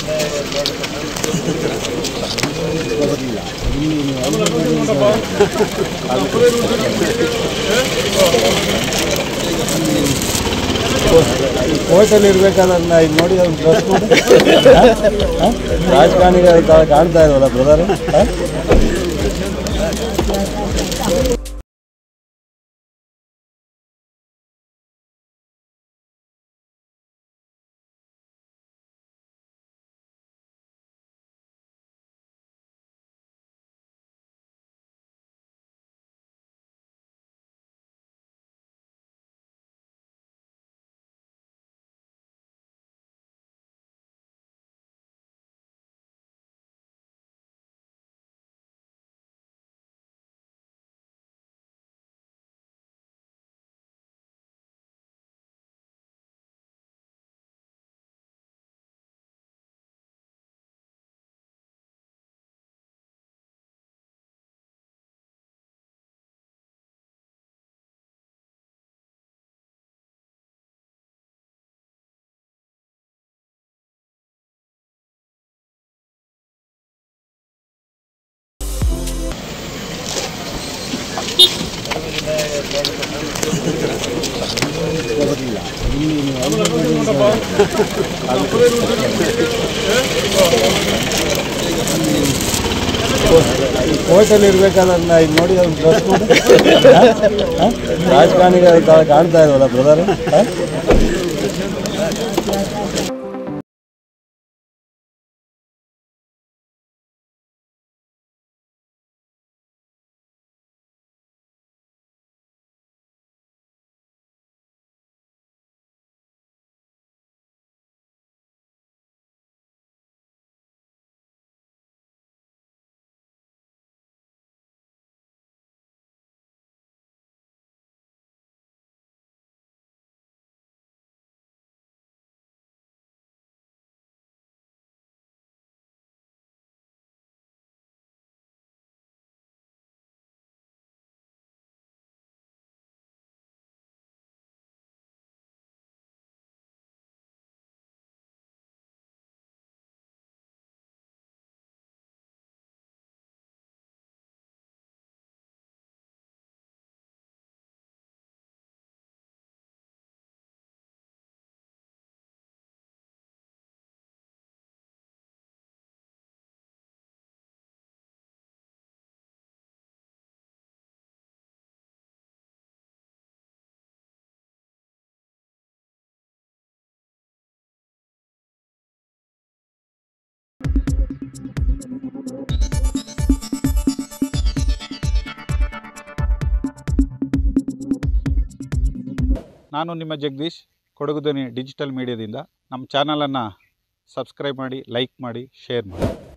ಕೋರ್ಟಲ್ಲಿ ಇರ್ಬೇಕಾದ್ರೆ ಇದು ನೋಡಿ ಅವ್ರು ಡ್ರೆಸ್ ಮಾಡಿ ರಾಜಕಾರಣಿಗಳ ತರ ಕಾಣ್ತಾ ಇಲ್ವಲ್ಲ ಬ್ರದರ್ ಕೋರ್ಟಲ್ಲಿ ಇರ್ಬೇಕಾದ್ರೆ ಇದು ನೋಡಿ ಅವ್ರು ಡ್ರೆಸ್ ಮಾಡಿ ರಾಜಕಾರಣಿಗಳ ತರ ಕಾಣ್ತಾ ಇಲ್ವಲ್ಲ ಬ್ರದರ್ ನಾನು ನಿಮ್ಮ ಜಗದೀಶ್ ಕೊಡಗು ಧ್ವನಿ ಡಿಜಿಟಲ್ ಮೀಡಿಯಾದಿಂದ ನಮ್ಮ ಚಾನಲನ್ನು ಸಬ್ಸ್ಕ್ರೈಬ್ ಮಾಡಿ ಲೈಕ್ ಮಾಡಿ ಶೇರ್ ಮಾಡಿ